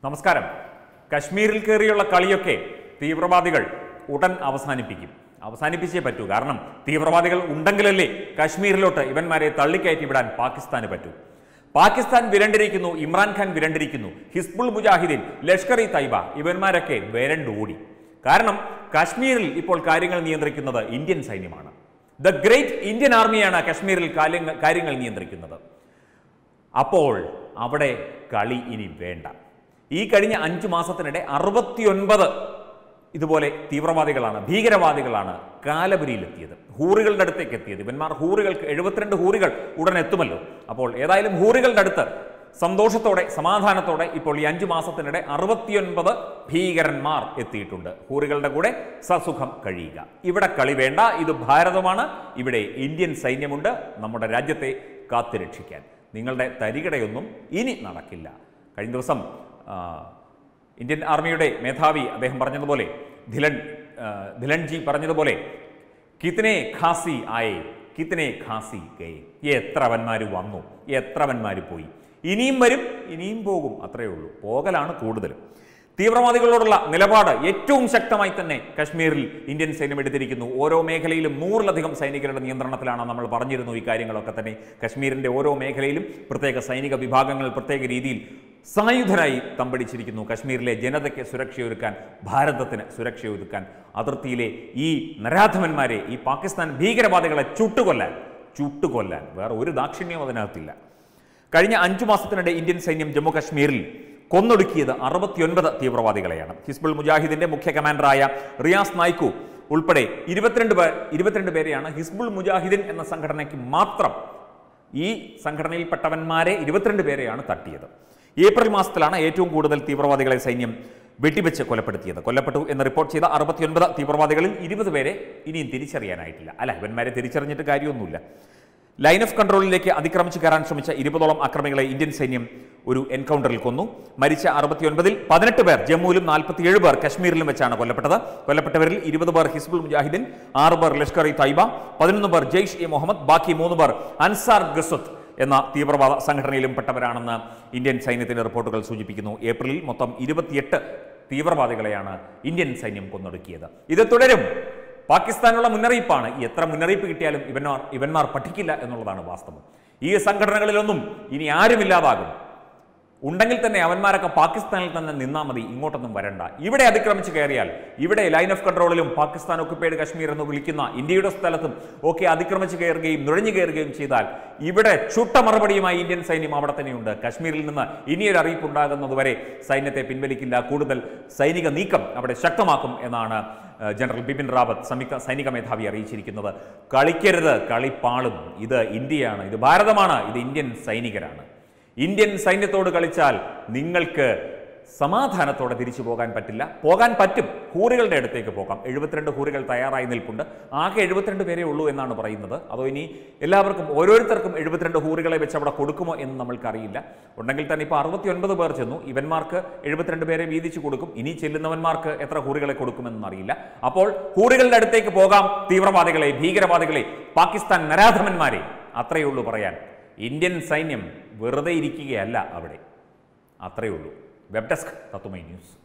നമസ്കാരം കശ്മീരിൽ കയറിയുള്ള കളിയൊക്കെ തീവ്രവാദികൾ ഉടൻ അവസാനിപ്പിക്കും അവസാനിപ്പിച്ചേ പറ്റൂ കാരണം തീവ്രവാദികൾ ഉണ്ടെങ്കിലല്ലേ കശ്മീരിലോട്ട് ഇവന്മാരെ തള്ളിക്കയറ്റി വിടാൻ പാകിസ്ഥാന് പറ്റൂ പാകിസ്ഥാൻ വിരണ്ടിരിക്കുന്നു ഇമ്രാൻഖാൻ വിരണ്ടിരിക്കുന്നു ഹിസ്ബുൾ മുജാഹിദീൻ ലഷ്കർ ഇ തൈബ ഇവന്മാരൊക്കെ വിരണ്ടോടി കാരണം കാശ്മീരിൽ ഇപ്പോൾ കാര്യങ്ങൾ നിയന്ത്രിക്കുന്നത് ഇന്ത്യൻ സൈന്യമാണ് ദ ഗ്രേറ്റ് ഇന്ത്യൻ ആർമിയാണ് കശ്മീരിൽ കാര്യങ്ങൾ കാര്യങ്ങൾ നിയന്ത്രിക്കുന്നത് അപ്പോൾ അവിടെ കളി ഇനി വേണ്ട ഈ കഴിഞ്ഞ അഞ്ചു മാസത്തിനിടെ അറുപത്തിയൊൻപത് ഇതുപോലെ തീവ്രവാദികളാണ് ഭീകരവാദികളാണ് കാലപുരിയിലെത്തിയത് ഹൂറികളുടെ അടുത്തേക്ക് എത്തിയത് ഇവന്മാർ ഹൂറികൾക്ക് എഴുപത്തിരണ്ട് ഹൂറികൾ ഉടൻ എത്തുമല്ലോ അപ്പോൾ ഏതായാലും ഹൂറികളുടെ അടുത്ത് സന്തോഷത്തോടെ സമാധാനത്തോടെ ഇപ്പോൾ ഈ അഞ്ചു മാസത്തിനിടെ അറുപത്തിയൊൻപത് ഭീകരന്മാർ എത്തിയിട്ടുണ്ട് ഹൂറികളുടെ കൂടെ സസുഖം കഴിയുക ഇവിടെ കളി വേണ്ട ഇത് ഭാരതമാണ് ഇവിടെ ഇന്ത്യൻ സൈന്യമുണ്ട് നമ്മുടെ രാജ്യത്തെ കാത്തുരക്ഷിക്കാൻ നിങ്ങളുടെ തരികിടയൊന്നും ഇനി നടക്കില്ല കഴിഞ്ഞ ദിവസം ആ, ഇന്ത്യൻ ആർമിയുടെ മേധാവി അദ്ദേഹം പറഞ്ഞതുപോലെ ധിലൻ ആ, ധിലൻജി പറഞ്ഞതുപോലെ കിത്തനെ ഖാസി ആയേ കിത്തനെ ഖാസി ഗയേ എത്രവന്മാർ വന്നു എത്രവന്മാർ പോയി ഇനിയും വരും ഇനിയും പോകും അത്രയേ ഉള്ളൂ പോകലാണ് കൂടുതലും തീവ്രവാദികളോടുള്ള നിലപാട് ഏറ്റവും ശക്തമായി തന്നെ കശ്മീരിൽ ഇന്ത്യൻ സൈന്യം എടുത്തിരിക്കുന്നു ഓരോ മേഖലയിലും നൂറിലധികം സൈനികരുടെ നിയന്ത്രണത്തിലാണ് നമ്മൾ പറഞ്ഞിരുന്നു ഈ കാര്യങ്ങളൊക്കെ തന്നെ കശ്മീരിന്റെ ഓരോ മേഖലയിലും പ്രത്യേക സൈനിക വിഭാഗങ്ങൾ പ്രത്യേക രീതിയിൽ സായുധരായി തമ്പടിച്ചിരിക്കുന്നു കശ്മീരിലെ ജനതയ്ക്ക് സുരക്ഷയൊരുക്കാൻ ഭാരതത്തിന് സുരക്ഷയൊരുക്കാൻ അതിർത്തിയിലെ ഈ നരാധമന്മാരെ ഈ പാകിസ്ഥാൻ ഭീകരവാദികളെ ചുട്ടുകൊല്ലാൻ ചുട്ടുകൊല്ലാൻ വേറെ ഒരു ദാക്ഷിണ്യവും അതിനകത്തില്ല കഴിഞ്ഞ അഞ്ചു മാസത്തിനിടെ ഇന്ത്യൻ സൈന്യം ജമ്മു കാശ്മീരിൽ കൊന്നൊടുക്കിയത് അറുപത്തിയൊൻപത് തീവ്രവാദികളെയാണ് ഹിസ്ബുൾ മുജാഹിദിന്റെ മുഖ്യ കമാൻഡറായ റിയാസ് നായിക്കു ഉൾപ്പെടെ ഇരുപത്തിരണ്ട് പേർ ഇരുപത്തിരണ്ട് പേരെയാണ് ഹിസ്ബുൾ മുജാഹിദിൻ എന്ന സംഘടനയ്ക്ക് മാത്രം ഈ സംഘടനയിൽപ്പെട്ടവന്മാരെ ഇരുപത്തിരണ്ട് പേരെയാണ് തട്ടിയത് ഏപ്രിൽ മാസത്തിലാണ് ഏറ്റവും കൂടുതൽ തീവ്രവാദികളെ സൈന്യം വെട്ടിവെച്ച് കൊലപ്പെടുത്തിയത് കൊല്ലപ്പെട്ടു എന്ന് റിപ്പോർട്ട് ചെയ്ത അറുപത്തിയൊൻപത് തീവ്രവാദികളിൽ ഇരുപത് പേരെ ഇനിയും തിരിച്ചറിയാനായിട്ടില്ല അല്ല ഇവന്മാരെ തിരിച്ചറിഞ്ഞിട്ട് കാര്യമൊന്നുമില്ല ലൈൻ ഓഫ് കൺട്രോളിലേക്ക് അതിക്രമിച്ച് കയറാൻ ശ്രമിച്ച ഇരുപതോളം അക്രമികളെ ഇന്ത്യൻ സൈന്യം ഒരു എൻകൗണ്ടറിൽ കൊന്നു മരിച്ച അറുപത്തിയൊൻപതിൽ പതിനെട്ട് പേർ ജമ്മുവിലും നാൽപ്പത്തിയേഴ് പേർ കശ്മീരിലും വെച്ചാണ് കൊല്ലപ്പെട്ടത് കൊല്ലപ്പെട്ടവരിൽ ഇരുപത് പേർ ഹിസ്ബുൾ മുജാഹിദീൻ ആറ് പേർ ലഷ്കർ ഇ തൈബ പതിനൊന്ന് പേർ ജെയ്ഷ് ഇ മുഹമ്മദ് ബാക്കി മൂന്ന് പേർ അൻസാർ ഗസുത്ത് എന്ന തീവ്രവാദ സംഘടനയിലും പെട്ടവരാണെന്ന് ഇന്ത്യൻ സൈന്യത്തിന്റെ റിപ്പോർട്ടുകൾ സൂചിപ്പിക്കുന്നു ഏപ്രിലിൽ മൊത്തം ഇരുപത്തിയെട്ട് തീവ്രവാദികളെയാണ് ഇന്ത്യൻ സൈന്യം കൊന്നൊടുക്കിയത് ഇത് തുടരും പാകിസ്ഥാനുള്ള മുന്നറിയിപ്പാണ് ഈ എത്ര മുന്നറിയിപ്പ് കിട്ടിയാലും ഇവന്മാർ ഇവന്മാർ പഠിക്കില്ല എന്നുള്ളതാണ് വാസ്തവം ഈ സംഘടനകളിലൊന്നും ഇനി ആരുമില്ലാതാകും ഉണ്ടെങ്കിൽ തന്നെ അവന്മാരൊക്കെ പാകിസ്ഥാനിൽ തന്നെ നിന്നാ മതി ഇങ്ങോട്ടൊന്നും വരണ്ട ഇവിടെ അതിക്രമിച്ച് കയറിയാൽ ഇവിടെ ലൈൻ ഓഫ് കൺട്രോളിലും പാകിസ്ഥാൻ ഒക്കുപ്പേഡ് കശ്മീർ എന്ന് വിളിക്കുന്ന ഇന്ത്യയുടെ സ്ഥലത്തും ഒക്കെ അതിക്രമിച്ച് കയറുകയും നുഴഞ്ഞു കയറുകയും ചെയ്താൽ ഇവിടെ ചുട്ട മറുപടിയുമായി ഇന്ത്യൻ സൈന്യം അവിടെ തന്നെയുണ്ട് കശ്മീരിൽ നിന്ന് ഇനിയൊരു അറിയിപ്പ് ഉണ്ടാകുന്നതുവരെ സൈന്യത്തെ പിൻവലിക്കില്ല കൂടുതൽ സൈനിക നീക്കം അവിടെ ശക്തമാക്കും എന്നാണ് ഏഹ്, ജനറൽ ബിപിൻ റാവത്ത് സംയുക്ത സൈനിക മേധാവി അറിയിച്ചിരിക്കുന്നത് കളിക്കരുത് കളിപ്പാളും ഇത് ഇന്ത്യയാണ് ഇത് ഭാരതമാണ് ഇത് ഇന്ത്യൻ സൈനികരാണ് ഇന്ത്യൻ സൈന്യത്തോട് കളിച്ചാൽ നിങ്ങൾക്ക് സമാധാനത്തോടെ തിരിച്ചു പോകാൻ പറ്റില്ല പോകാൻ പറ്റും ഹൂറികളുടെ അടുത്തേക്ക് പോകാം എഴുപത്തിരണ്ട് ഹൂറികൾ തയ്യാറായി നിൽപ്പുണ്ട് ആകെ എഴുപത്തിരണ്ട് പേരേ ഉള്ളൂ എന്നാണ് പറയുന്നത് അതോ ഇനി എല്ലാവർക്കും ഓരോരുത്തർക്കും എഴുപത്തിരണ്ട് ഹൂറികളെ വെച്ച് അവിടെ കൊടുക്കുമോ എന്ന് നമ്മൾക്കറിയില്ല ഉണ്ടെങ്കിൽ തന്നെ ഇപ്പോൾ അറുപത്തിയൊൻപത് പേർ ചെന്നു ഇവന്മാർക്ക് എഴുപത്തിരണ്ട് പേരെ വീതിച്ചു കൊടുക്കും ഇനി ചെല്ലുന്നവന്മാർക്ക് എത്ര ഹൂറികളെ കൊടുക്കുമെന്ന് അറിയില്ല അപ്പോൾ ഹൂറികളുടെ അടുത്തേക്ക് പോകാം തീവ്രവാദികളെ ഭീകരവാദികളെ പാകിസ്ഥാൻ നരാധമന്മാരെ അത്രയേ ഉള്ളൂ പറയാൻ ഇന്ത്യൻ സൈന്യം വെറുതെ ഇരിക്കുകയല്ല അവിടെ അത്രയേ ഉള്ളൂ വെബ് ഡെസ്ക് തത്തുമൈ ന്യൂസ്